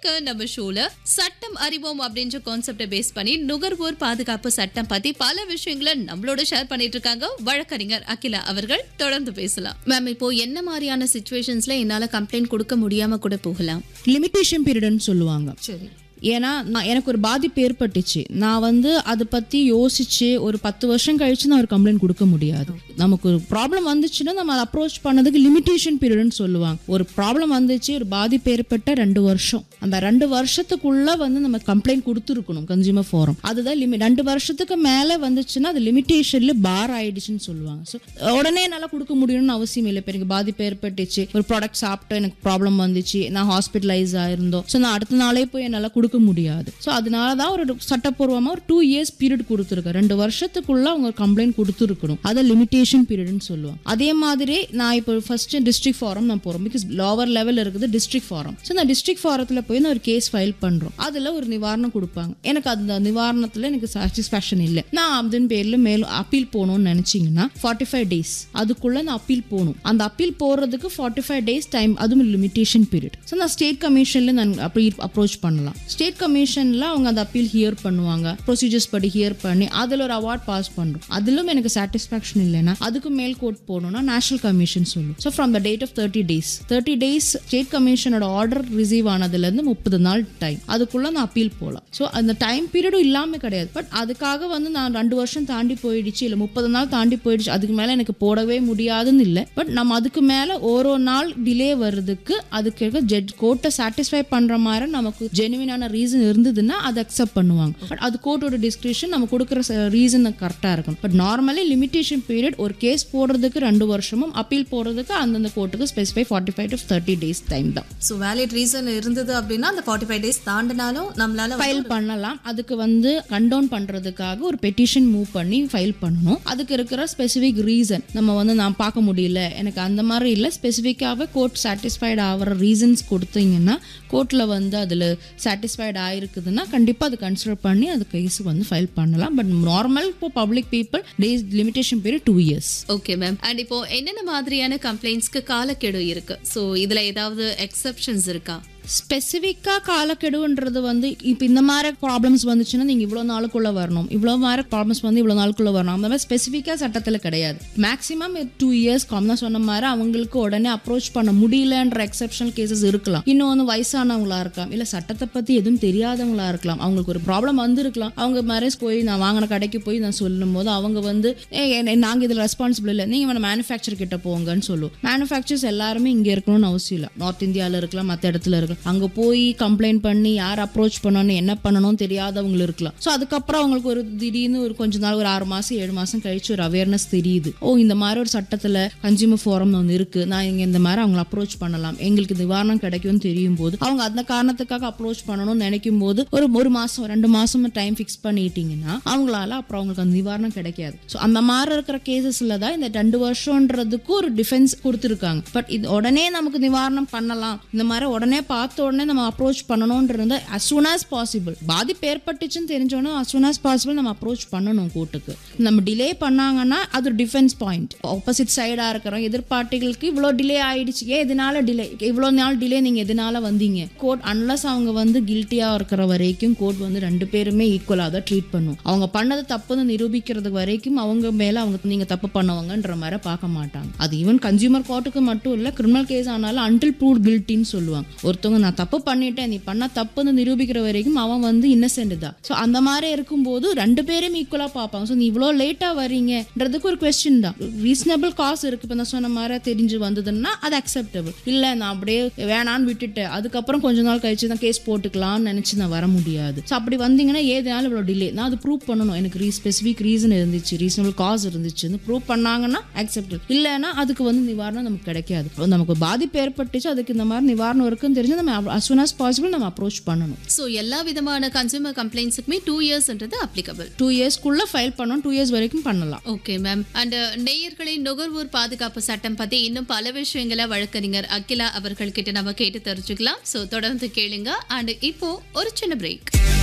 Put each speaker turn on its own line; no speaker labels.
இன்னைக்கு நம்ம ஷோல சட்டம் அறிவோம் அப்படின்ற கான்செப்டை பேஸ் பண்ணி நுகர்வோர் பாதுகாப்பு சட்டம் பத்தி பல விஷயங்களை நம்மளோட ஷேர் பண்ணிட்டு இருக்காங்க வழக்கறிஞர் அகிலா அவர்கள் தொடர்ந்து பேசலாம் மேம் இப்போ என்ன மாதிரியான சுச்சுவேஷன்ஸ்ல என்னால கம்ப்ளைண்ட் கொடுக்க முடியாம கூட போகலாம்
லிமிட்டேஷன் பீரியட்னு சொல்லுவாங்க
சரி
ஏன்னா நான் எனக்கு ஒரு பாதிப்பு ஏற்பட்டுச்சு நான் வந்து அதை பற்றி யோசிச்சு ஒரு பத்து வருஷம் கழிச்சு நான் ஒரு கம்ப்ளைண்ட் கொடுக்க முடியாது நமக்கு ஒரு ப்ராப்ளம் வந்துச்சுன்னா நம்ம அதை அப்ரோச் பண்ணதுக்கு லிமிட்டேஷன் பீரியட்னு சொல்லுவாங்க ஒரு ப்ராப்ளம் வந்துச்சு ஒரு பாதிப்பு ஏற்பட்ட ரெண்டு வருஷம் அந்த ரெண்டு வருஷத்துக்குள்ள வந்து நம்ம கம்ப்ளைண்ட் கொடுத்துருக்கணும் கன்சியூமர் ஃபோரம் அதுதான் லிமிட் ரெண்டு வருஷத்துக்கு மேலே வந்துச்சுன்னா அது லிமிட்டேஷன்ல பார் ஆயிடுச்சுன்னு சொல்லுவாங்க ஸோ உடனே என்னால் கொடுக்க முடியும்னு அவசியம் இல்லை இப்போ எனக்கு பாதிப்பு ஏற்பட்டுச்சு ஒரு ப்ராடக்ட் சாப்பிட்டு எனக்கு ப்ராப்ளம் வந்துச்சு நான் ஹாஸ்பிட்டலைஸ் ஆயிருந்தோம் ஸோ நான் அடுத்த நாளே போய் என்னால் கொடுக்க முடியாது ஸோ அதனால தான் ஒரு சட்டப்பூர்வமாக ஒரு டூ இயர்ஸ் பீரியட் கொடுத்துருக்கேன் ரெண்டு வருஷத்துக்குள்ள அவங்க கம்ப்ளைண்ட் கொடுத்துருக்கணும் அதை லிமிட்டேஷன் பீரியட்னு சொல்லுவாங்க அதே மாதிரி நான் இப்போ ஃபர்ஸ்ட் டிஸ்ட்ரிக்ட் ஃபாரம் நான் போகிறோம் பிகாஸ் லோவர் லெவல் இருக்குது டிஸ்ட்ரிக்ட் ஃபாரம் ஸோ நான் டிஸ்ட்ரிக்ட் ஃபாரத்தில் போய் நான் ஒரு கேஸ் ஃபைல் பண்ணுறோம் அதில் ஒரு நிவாரணம் கொடுப்பாங்க எனக்கு அந்த நிவாரணத்தில் எனக்கு சாட்டிஸ்ஃபேக்ஷன் இல்லை நான் அதன் பேரில் மேலும் அப்பீல் போகணும்னு நினச்சிங்கன்னா ஃபார்ட்டி ஃபைவ் டேஸ் அதுக்குள்ளே நான் அப்பீல் போகணும் அந்த அப்பீல் போகிறதுக்கு ஃபார்ட்டி ஃபைவ் டேஸ் டைம் அதுவும் லிமிட்டேஷன் பீரியட் ஸோ நான் ஸ்டேட் கமிஷனில் நான் அப்படி அப்ரோச் பண்ணலாம் ஸ்டேட் கமிஷனில் அவங்க அந்த அப்பீல் ஹியர் பண்ணுவாங்க ப்ரொசீஜர்ஸ் படி ஹியர் பண்ணி அதில் ஒரு அவார்ட் பாஸ் பண்ணுறோம் அதிலும் எனக்கு சாட்டிஸ்ஃபேக்ஷன் இல்லைன்னா அதுக்கு மேல் கோர்ட் போகணும்னா நேஷனல் கமிஷன் சொல்லும் so from the date of thirty days thirty days state கமிஷனோட ஆர்டர் ரிசீவ் ஆனதுலேருந்து முப்பது நாள் டைம் அதுக்குள்ளே நான் அப்பீல் போகலாம் ஸோ அந்த டைம் பீரியடும் இல்லாமல் கிடையாது பட் அதுக்காக வந்து நான் ரெண்டு வருஷம் தாண்டி போயிடுச்சு இல்லை முப்பது நாள் தாண்டி போயிடுச்சு அதுக்கு மேலே எனக்கு போடவே முடியாதுன்னு இல்லை பட் நம்ம அதுக்கு மேலே ஒரு நாள் டிலே வர்றதுக்கு அதுக்கு ஜட்ஜ் கோர்ட்டை சாட்டிஸ்ஃபை பண்ணுற மாதிரி நமக்கு ஜெனுவினான ரீசன் இருந்ததுன்னா அதை அக்செப்ட் பண்ணுவாங்க பட் அது கோர்ட்டோட டிஸ்கிரிப்ஷன் நம்ம கொடுக்குற ரீசன் கரெக்டாக இருக்கும் பட் நார்மலி லிமிட்டேஷன் பீரியட் ஒரு கேஸ் போடுறதுக்கு ரெண்டு வருஷமும் அப்பீல் போடுறதுக்கு அந்தந்த கோர்ட்டுக்கு specify forty five to thirty days time தான்
ஸோ வேலிட் ரீசன் இருந்தது அப்படின்னா அந்த ஃபார்ட்டி ஃபைவ் டேஸ் தாண்டினாலும் நம்மளால வந்து
ஃபைல் பண்ணலாம் அதுக்கு வந்து கண்டவுன் பண்றதுக்காக ஒரு பெட்டிஷன் மூவ் பண்ணி ஃபைல் பண்ணணும் அதுக்கு இருக்கிற ஸ்பெசிஃபிக் ரீசன் நம்ம வந்து நான் பார்க்க முடியல எனக்கு அந்த மாதிரி இல்லை ஸ்பெசிஃபிக்காகவே கோர்ட் சாட்டிஸ்ஃபைடு ஆகிற ரீசன்ஸ் கொடுத்தீங்கன்னா கோர்ட்டில் வந்து அதில் சாட்டிஸ்ஃபைடு ஆயிருக்குதுன்னா கண்டிப்பாக அது கன்சிடர் பண்ணி அது கேஸ் வந்து ஃபைல் பண்ணலாம் பட் நார்மல் இப்போ public people days limitation period two years
okay ma'am and இப்போ என்னென்ன மாதிரியான கம்ப்ளைண்ட்ஸ்க்கு காலக்கெடு இருக்கு ஸோ இதுல ஏதாவது எக்ஸெப்ஷன்ஸ் இருக்கா
ஸ்பெசிஃபிக்காக காலக்கெடுன்றது வந்து இப்போ இந்த மாதிரி ப்ராப்ளம்ஸ் வந்துச்சுன்னா நீங்கள் இவ்வளோ நாளுக்குள்ளே வரணும் இவ்வளோ மாதிரி ப்ராப்ளம்ஸ் வந்து இவ்வளோ நாளுக்குள்ளே வரணும் அந்த மாதிரி ஸ்பெசிஃபிக்காக சட்டத்தில் கிடையாது மேக்ஸிமம் டூ இயர்ஸ் தான் சொன்ன மாதிரி அவங்களுக்கு உடனே அப்ரோச் பண்ண முடியலன்ற எக்ஸப்ஷனல் கேசஸ் இருக்கலாம் இன்னொன்று வயசானவங்களா இருக்கலாம் இல்லை சட்டத்தை பற்றி எதுவும் தெரியாதவங்களா இருக்கலாம் அவங்களுக்கு ஒரு ப்ராப்ளம் வந்திருக்கலாம் அவங்க மேரேஜ் போய் நான் வாங்கின கடைக்கு போய் நான் சொல்லும் போது அவங்க வந்து நாங்கள் இதில் ரெஸ்பான்சிபிள் இல்லை நீங்கள் வேணா மேனுஃபேக்சர் கிட்ட போங்கன்னு சொல்லுவோம் மேனுஃபேக்சர்ஸ் எல்லாருமே இங்கே இருக்கணும்னு அவசியம் இல்லை நார்த் இந்தியாவில் இருக்கலாம் மற்ற இடத்துல இருக்கலாம் அங்கே போய் கம்ப்ளைண்ட் பண்ணி யார் அப்ரோச் பண்ணணும் என்ன பண்ணணும் தெரியாதவங்க இருக்கலாம் ஸோ அதுக்கப்புறம் அவங்களுக்கு ஒரு திடீர்னு ஒரு கொஞ்ச நாள் ஒரு ஆறு மாதம் ஏழு மாதம் கழிச்சு ஒரு அவேர்னஸ் தெரியுது ஓ இந்த மாதிரி ஒரு சட்டத்தில் கன்சியூமர் ஃபோரம் ஒன்று இருக்குது நான் இங்கே இந்த மாதிரி அவங்களை அப்ரோச் பண்ணலாம் எங்களுக்கு நிவாரணம் கிடைக்கும்னு தெரியும் போது அவங்க அந்த காரணத்துக்காக அப்ரோச் பண்ணணும்னு நினைக்கும் போது ஒரு ஒரு மாதம் ரெண்டு மாதம் டைம் ஃபிக்ஸ் பண்ணிட்டீங்கன்னா அவங்களால அப்புறம் அவங்களுக்கு அந்த நிவாரணம் கிடைக்காது ஸோ அந்த மாதிரி இருக்கிற கேசஸில் தான் இந்த ரெண்டு வருஷன்றதுக்கு ஒரு டிஃபென்ஸ் கொடுத்துருக்காங்க பட் இது உடனே நமக்கு நிவாரணம் பண்ணலாம் இந்த மாதிரி உடனே பார்த்த உடனே நம்ம அப்ரோச் பண்ணணுன்றது as soon as பாசிபிள் பாதிப்பு ஏற்பட்டுச்சுன்னு தெரிஞ்சோன்னா as soon as பாசிபிள் நம்ம அப்ரோச் பண்ணணும் கோர்ட்டுக்கு நம்ம டிலே பண்ணாங்கன்னா அது ஒரு டிஃபென்ஸ் பாயிண்ட் ஆப்போசிட் சைடாக இருக்கிறோம் எதிர்பார்ட்டிகளுக்கு இவ்வளோ டிலே ஆயிடுச்சு ஏன் இதனால டிலே இவ்வளோ நாள் டிலே நீங்கள் எதனால வந்தீங்க கோர்ட் அன்லஸ் அவங்க வந்து கில்ட்டியாக இருக்கிற வரைக்கும் கோர்ட் வந்து ரெண்டு பேருமே ஈக்குவலாக தான் ட்ரீட் பண்ணும் அவங்க பண்ணது தப்புன்னு நிரூபிக்கிறது வரைக்கும் அவங்க மேலே அவங்க நீங்கள் தப்பு பண்ணவங்கன்ற மாதிரி பார்க்க மாட்டாங்க அது ஈவன் கன்சியூமர் கோர்ட்டுக்கு மட்டும் இல்லை கிரிமினல் கேஸ் ஆனாலும் அன்டில் ப்ரூவ் கில்ட்டின்னு சொல்லுவாங்க ஒருத்தவங்க நான் தப்பு பண்ணிட்டேன் நீ பண்ண தப்புன்னு நிரூபிக்கிற வரைக்கும் அவன் வந்து இன்னசென்ட் தான் ஸோ அந்த மாதிரி இருக்கும்போது ரெண்டு பேரும் ஈக்குவலாக பார்ப்பாங்க ஸோ நீ இவ்வளோ லேட்டாக வரீங்கன்றதுக்கு ஒரு கொஸ்டின் தான் ரீசனபிள் காசு இருக்கு இப்போ நான் சொன்ன மாதிரி தெரிஞ்சு வந்ததுன்னா அது அக்செப்டபிள் இல்லை நான் அப்படியே வேணான்னு விட்டுட்டேன் அதுக்கப்புறம் கொஞ்ச நாள் கழிச்சு தான் கேஸ் போட்டுக்கலாம்னு நினச்சி நான் வர முடியாது ஸோ அப்படி வந்தீங்கன்னா ஏதுனாலும் இவ்வளோ டிலே நான் அது ப்ரூவ் பண்ணணும் எனக்கு ரீ ஸ்பெசிஃபிக் ரீசன் இருந்துச்சு ரீசனபிள் காசு இருந்துச்சுன்னு ப்ரூவ் பண்ணாங்கன்னா அக்செப்டபிள் இல்லைன்னா அதுக்கு வந்து நிவாரணம் நமக்கு கிடைக்காது அப்போ நமக்கு பாதிப்பு ஏற்பட்டுச்சு அதுக்கு இந்த மாதிரி நிவாரணம் இருக்குன்னு தெரிஞ்சு நம்ம as soon as பாசிபிள் நம்ம அப்ரோச் பண்ணணும்
ஸோ எல்லா விதமான கன்சூமர் கம்ப்ளைண்ட்ஸுக்குமே டூ இயர்ஸ்ன்றது அப்ளிகபிள்
டூ இயர்ஸ்க்குள்ளே ஃபைல் பண்ணணும் டூ இயர்ஸ் வரைக்கும் பண்ணலாம்
ஓகே மேம் அண்ட் நேயர்களின் நுகர்வோர் பாதுகாப்பு சட்டம் பத்தி இன்னும் பல விஷயங்களை வழக்கறிஞர் அகிலா அவர்கள் கிட்ட நம்ம கேட்டு தெரிஞ்சுக்கலாம் ஸோ தொடர்ந்து கேளுங்க அண்ட் இப்போ ஒரு சின்ன பிரேக்